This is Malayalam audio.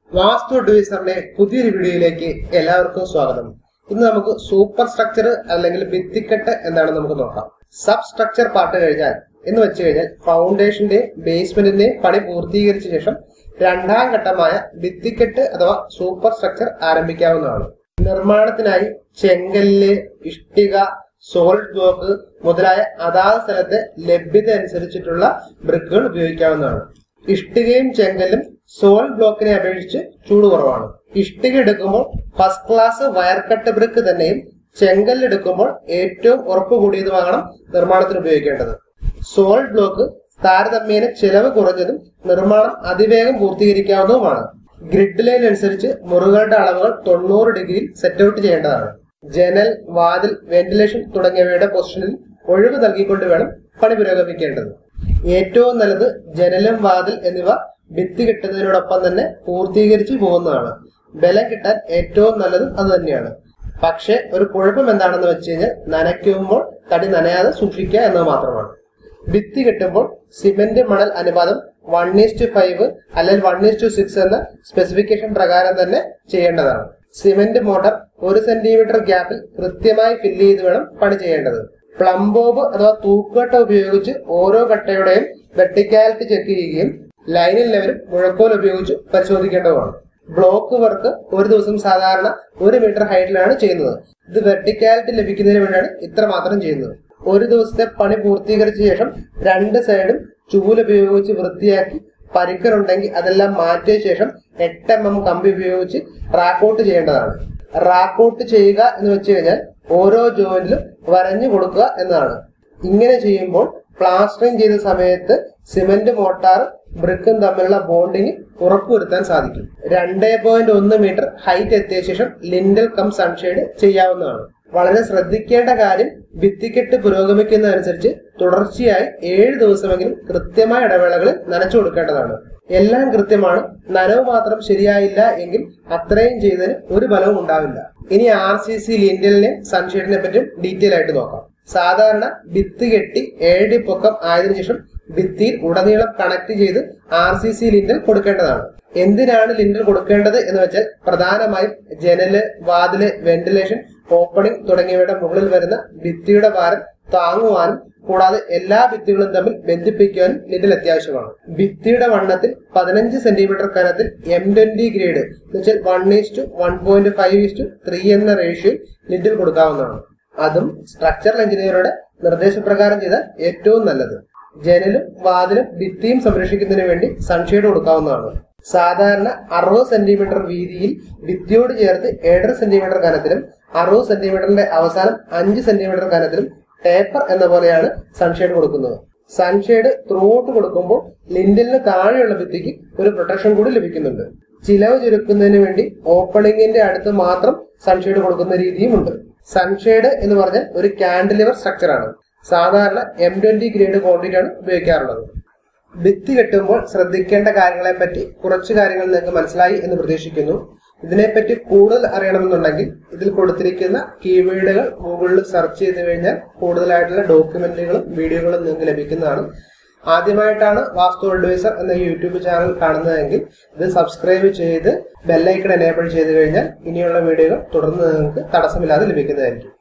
വാസ്തു അഡ്വൈസറിന്റെ പുതിയൊരു വീഡിയോയിലേക്ക് എല്ലാവർക്കും സ്വാഗതം ഇന്ന് നമുക്ക് സൂപ്പർ സ്ട്രക്ചർ അല്ലെങ്കിൽ ഭിത്തിക്കെട്ട് എന്താണെന്ന് നമുക്ക് നോക്കാം സബ് സ്ട്രക്ചർ പാർട്ട് കഴിഞ്ഞാൽ എന്ന് വെച്ച് കഴിഞ്ഞാൽ ഫൗണ്ടേഷന്റെ ബേസ്മെന്റിന്റെ പണി പൂർത്തീകരിച്ച ശേഷം രണ്ടാം ഘട്ടമായ ഭിത്തിക്കെട്ട് അഥവാ സൂപ്പർ സ്ട്രക്ചർ ആരംഭിക്കാവുന്നതാണ് നിർമ്മാണത്തിനായി ചെങ്കല്ല് ഇഷ്ടിക സോളിഡ് ബ്ലോക്ക് മുതലായ അതാത് സ്ഥലത്തെ ലഭ്യത അനുസരിച്ചിട്ടുള്ള ബ്രിക്കുകൾ ഉപയോഗിക്കാവുന്നതാണ് ഇഷ്ടികയും ചെങ്കല്ലും സോളിഡ് ബ്ലോക്കിനെ അപേക്ഷിച്ച് ചൂട് കുറവാണ് ഇഷ്ടിക എടുക്കുമ്പോൾ first class wire cut brick തന്നെയും ചെങ്കല്ല് എടുക്കുമ്പോൾ ഏറ്റവും ഉറപ്പ് കൂടിയതുമാകണം നിർമ്മാണത്തിന് ഉപയോഗിക്കേണ്ടത് സോളിഡ് ബ്ലോക്ക് താരതമ്യേന ചെലവ് കുറഞ്ഞതും നിർമ്മാണം അതിവേഗം പൂർത്തീകരിക്കാവുന്നതുമാണ് ഗ്രിഡ് ലൈൻ അനുസരിച്ച് മുറികളുടെ അളവുകൾ തൊണ്ണൂറ് ഡിഗ്രിയിൽ സെറ്റ് ഔട്ട് ചെയ്യേണ്ടതാണ് ജനൽ വാതിൽ വെന്റിലേഷൻ തുടങ്ങിയവയുടെ പൊസിഷനിൽ ഒഴിവ് നൽകിക്കൊണ്ട് വേണം പണി പുരോഗമിക്കേണ്ടത് ഏറ്റവും നല്ലത് ജനലും വാതിൽ എന്നിവ ഭിത്തി കെട്ടുന്നതിനോടൊപ്പം തന്നെ പൂർത്തീകരിച്ചു പോകുന്നതാണ് ബലം കിട്ടാൻ ഏറ്റവും നല്ലത് അത് തന്നെയാണ് പക്ഷെ ഒരു കുഴപ്പം എന്താണെന്ന് വെച്ച് കഴിഞ്ഞാൽ നനയ്ക്കുമ്പോൾ തടി നനയാതെ സൂക്ഷിക്കുക എന്നത് മാത്രമാണ് ഭിത്തി കെട്ടുമ്പോൾ സിമന്റ് മണൽ അനുപാതം വൺ ഈസ്റ്റ് ഫൈവ് അല്ലെങ്കിൽ വൺ ഈസ്റ്റ് സിക്സ് എന്ന സ്പെസിഫിക്കേഷൻ പ്രകാരം തന്നെ ചെയ്യേണ്ടതാണ് സിമന്റ് മോട്ടർ ഒരു സെന്റിമീറ്റർ ഗ്യാപ്പിൽ കൃത്യമായി ഫില്ല് ചെയ്ത് വേണം പണി ചെയ്യേണ്ടത് പ്ലംബോബ് അഥവാ തൂക്കുകട്ട ഉപയോഗിച്ച് ഓരോ കട്ടയുടെയും വെർട്ടിക്കാലിറ്റി ചെക്ക് ചെയ്യുകയും ലൈനിൽ ലെവലും മുഴക്കോൽ ഉപയോഗിച്ച് പരിശോധിക്കേണ്ടതുമാണ് ബ്ലോക്ക് വർക്ക് ഒരു ദിവസം സാധാരണ ഒരു മീറ്റർ ഹൈറ്റിലാണ് ചെയ്യുന്നത് ഇത് വെർട്ടിക്കാലിറ്റി ലഭിക്കുന്നതിന് വേണ്ടിയാണ് ഇത്ര മാത്രം ചെയ്യുന്നത് ഒരു ദിവസത്തെ പണി പൂർത്തീകരിച്ച ശേഷം രണ്ട് സൈഡും ചൂലുപയോഗിച്ച് വൃത്തിയാക്കി പരിക്കറുണ്ടെങ്കിൽ അതെല്ലാം മാറ്റിയ ശേഷം എട്ട് എം എം കമ്പി ഉപയോഗിച്ച് റാക്കൗട്ട് ചെയ്യേണ്ടതാണ് റാക്കൗട്ട് ചെയ്യുക എന്ന് വെച്ച് കഴിഞ്ഞാൽ ഓരോ ജോയിന്റിലും വരഞ്ഞു കൊടുക്കുക എന്നതാണ് ഇങ്ങനെ ചെയ്യുമ്പോൾ പ്ലാസ്റ്ററിംഗ് ചെയ്ത സമയത്ത് സിമന്റ് മോട്ടാർ ബ്രിക്കും തമ്മിലുള്ള ബോണ്ടിങ് ഉറപ്പുവരുത്താൻ സാധിക്കും രണ്ടേ പോയിന്റ് ഒന്ന് മീറ്റർ ഹൈറ്റ് എത്തിയ ശേഷം ലിൻഡൽ കം സൺഷെയ്ഡ് ചെയ്യാവുന്നതാണ് വളരെ ശ്രദ്ധിക്കേണ്ട കാര്യം ഭിത്തിക്കെട്ട് പുരോഗമിക്കുന്നതനുസരിച്ച് തുടർച്ചയായി ഏഴ് ദിവസമെങ്കിലും കൃത്യമായ ഇടവേളകളിൽ നനച്ചു കൊടുക്കേണ്ടതാണ് എല്ലാം കൃത്യമാണ് നനവ് മാത്രം ശരിയായില്ല എങ്കിൽ അത്രയും ചെയ്തതിന് ഒരു ഫലവും ഉണ്ടാവില്ല ഇനി ആർ സി സി ലിൻഡലിനെ സൺഷെയ്ഡിനെ പറ്റും ഡീറ്റെയിൽ ആയിട്ട് നോക്കാം സാധാരണ ഭിത്തി കെട്ടി ഏഴടി പൊക്കം ആയതിനു ശേഷം ഭിത്തിയിൽ ഉടനീളം കണക്ട് ചെയ്ത് ആർ സി സി ലിൻഡൽ കൊടുക്കേണ്ടതാണ് എന്തിനാണ് ലിൻഡൽ കൊടുക്കേണ്ടത് എന്ന് വെച്ചാൽ പ്രധാനമായും ജനല് വാതില് വെന്റിലേഷൻ ഓപ്പണിംഗ് തുടങ്ങിയവയുടെ മുകളിൽ വരുന്ന ഭിത്തിയുടെ ഭാരം താങ്ങുവാനും കൂടാതെ എല്ലാ ഭിത്തികളും തമ്മിൽ ബന്ധിപ്പിക്കാനും ലിൻഡൽ അത്യാവശ്യമാണ് ഭിത്തിയുടെ വണ്ണത്തിൽ പതിനഞ്ച് സെന്റിമീറ്റർ കനത്തിൽ എം ട്വന്റി ഗ്രേഡ് എന്ന് വെച്ചാൽ one is to one point five is to three എന്ന റേഷ്യോയിൽ ലിൻഡൽ കൊടുക്കാവുന്നതാണ് അതും സ്ട്രക്ചറൽ എഞ്ചിനീയറുടെ നിർദ്ദേശപ്രകാരം ചെയ്താൽ ഏറ്റവും നല്ലത് ജനലും വാതിലും ഭിത്തിയും സംരക്ഷിക്കുന്നതിന് വേണ്ടി സൺഷെയ്ഡ് കൊടുക്കാവുന്നതാണ് സാധാരണ അറുപത് സെന്റിമീറ്റർ വീതിയിൽ ഭിത്തിയോട് ചേർത്ത് ഏഴര സെന്റിമീറ്റർ കനത്തിലും അറുപത് സെന്റിമീറ്ററിന്റെ അവസാനം അഞ്ച് സെന്റിമീറ്റർ കനത്തിലും ടേപ്പർ എന്ന പോലെയാണ് സൺഷെയ്ഡ് കൊടുക്കുന്നത് സൺഷെയ്ഡ് ത്രൂഔട്ട് കൊടുക്കുമ്പോൾ ലിൻഡലിന് താഴെയുള്ള ഭിത്തിക്ക് ഒരു പ്രൊട്ടക്ഷൻ കൂടി ലഭിക്കുന്നുണ്ട് ചിലവ് ചുരുക്കുന്നതിന് വേണ്ടി ഓപ്പണിംഗിന്റെ അടുത്ത് മാത്രം സൺഷെയ്ഡ് കൊടുക്കുന്ന രീതിയുമുണ്ട് സൺഷെയ്ഡ് എന്ന് പറഞ്ഞാൽ ഒരു കാൻഡിലിവർ സ്ട്രക്ചർ ആണ് സാധാരണ എം ട്വന്റി ഗ്രേഡ് ക്വാണ്ടിറ്റി ആണ് ഉപയോഗിക്കാറുള്ളത് ഭിത്തി കെട്ടുമ്പോൾ ശ്രദ്ധിക്കേണ്ട കാര്യങ്ങളെ പറ്റി കുറച്ച് കാര്യങ്ങൾ നിങ്ങൾക്ക് മനസ്സിലായി എന്ന് പ്രതീക്ഷിക്കുന്നു ഇതിനെപ്പറ്റി കൂടുതൽ അറിയണമെന്നുണ്ടെങ്കിൽ ഇതിൽ കൊടുത്തിരിക്കുന്ന കീവേഡുകൾ ഗൂഗിളിൽ സെർച്ച് ചെയ്ത് കഴിഞ്ഞാൽ കൂടുതലായിട്ടുള്ള ഡോക്യുമെന്റുകളും വീഡിയോകളും നിങ്ങൾക്ക് ലഭിക്കുന്നതാണ് ആദ്യമായിട്ടാണ് വാസ്തു അഡ്വൈസർ എന്ന യൂട്യൂബ് ചാനൽ കാണുന്നതെങ്കിൽ ഇത് സബ്സ്ക്രൈബ് ചെയ്ത് ബെല്ലൈക്കൺ എനേബിൾ ചെയ്ത് കഴിഞ്ഞാൽ ഇനിയുള്ള വീഡിയോകൾ തുടർന്ന് നിങ്ങൾക്ക് തടസ്സമില്ലാതെ ലഭിക്കുന്നതായിരിക്കും